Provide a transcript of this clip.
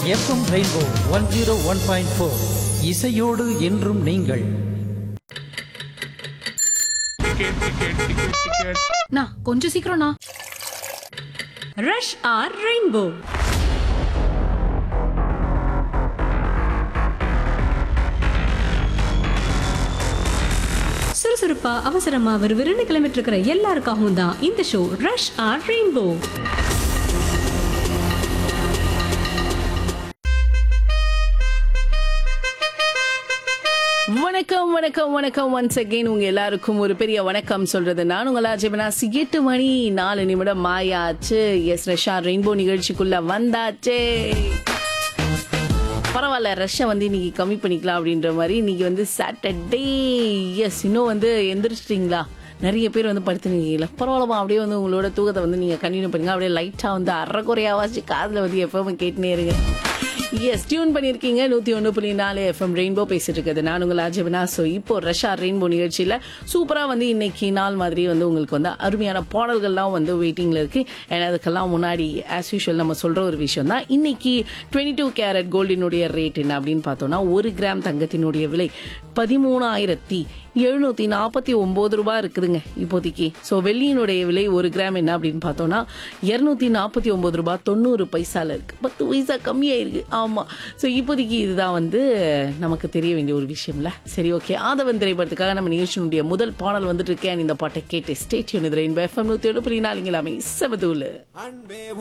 FM rainbow one zero one point four இசையோடு என்றும் நீங்கள் நா கொஞ்சம் சீக்கிரம்ண்ணா ரஷ் ஆர் ரெயின்போ சுறுசுறுப்பா அவசரமா விறுவிறுன்னு கிளம்பிட்டு இருக்கிற எல்லாருக்காகவும் தான் இந்த ஷோ ரஷ் ஆர் ரெயின்போ வணக்கம் வணக்கம் வணக்கம் ஒன்ஸ் அகைன் உங்க எல்லாருக்கும் ஒரு பெரிய வணக்கம் சொல்றது நான் உங்களா ஜெபனாசி எட்டு மணி நாலு நிமிடம் மாயாச்சு எஸ் ரஷா ரெயின்போ நிகழ்ச்சிக்குள்ள வந்தாச்சே பரவாயில்ல ரஷ்ஷை வந்து இன்னைக்கு கம்மி பண்ணிக்கலாம் அப்படின்ற மாதிரி இன்னைக்கு வந்து சாட்டர்டே எஸ் இன்னும் வந்து எந்திரிச்சிட்டிங்களா நிறைய பேர் வந்து படுத்துனீங்களா பரவாயில்லமா அப்படியே வந்து உங்களோட தூக்கத்தை வந்து நீங்கள் கண்டினியூ பண்ணுங்க அப்படியே லைட்டாக வந்து அரைக்குறையாவாச்சு காதில் வந்து எப்பவும் கேட்டுனே இருங்க எஸ் டியூன் பண்ணியிருக்கீங்க நூற்றி ஒன்று புள்ளி நாலு எஃப்எம் ரெயின்போ பேசிட்டு இருக்குது நான் உங்கள் ஆஜிபனா ஸோ இப்போ ரஷ்யா ரெயின்போ நிகழ்ச்சியில் சூப்பராக வந்து இன்னைக்கு நாள் மாதிரி வந்து உங்களுக்கு வந்து அருமையான பாடல்கள்லாம் வந்து வெயிட்டிங்கில் இருக்கு ஏன்னா அதுக்கெல்லாம் முன்னாடி ஆஸ் யூஷுவல் நம்ம சொல்கிற ஒரு விஷயம் தான் இன்னைக்கு டுவெண்ட்டி டூ கேரட் கோல்டினுடைய ரேட் என்ன அப்படின்னு பார்த்தோம்னா ஒரு கிராம் தங்கத்தினுடைய விலை பதிமூணாயிரத்தி எழுநூத்தி நாற்பத்தி ஒன்பது ரூபாய் இருக்குதுங்க இப்போதைக்கு ஸோ வெள்ளியினுடைய விலை ஒரு கிராம் என்ன அப்படின்னு பார்த்தோம்னா இருநூத்தி நாற்பத்தி ஒன்பது ரூபாய் தொண்ணூறு பைசால இருக்கு பத்து பைசா கம்மியாயிருக்கு ஆமா ஸோ இப்போதைக்கு இதுதான் வந்து நமக்கு தெரிய வேண்டிய ஒரு விஷயம்ல சரி ஓகே ஆதவன் திரைப்படத்துக்காக நம்ம நிகழ்ச்சியினுடைய முதல் பாடல் வந்துட்டு இருக்கேன் இந்த பாட்டை கேட்டு ஸ்டேட்யூன் இது ரெயின்போ எஃப்எம் நூத்தி ஏழு புள்ளி நாலுங்களாமே செவதூலு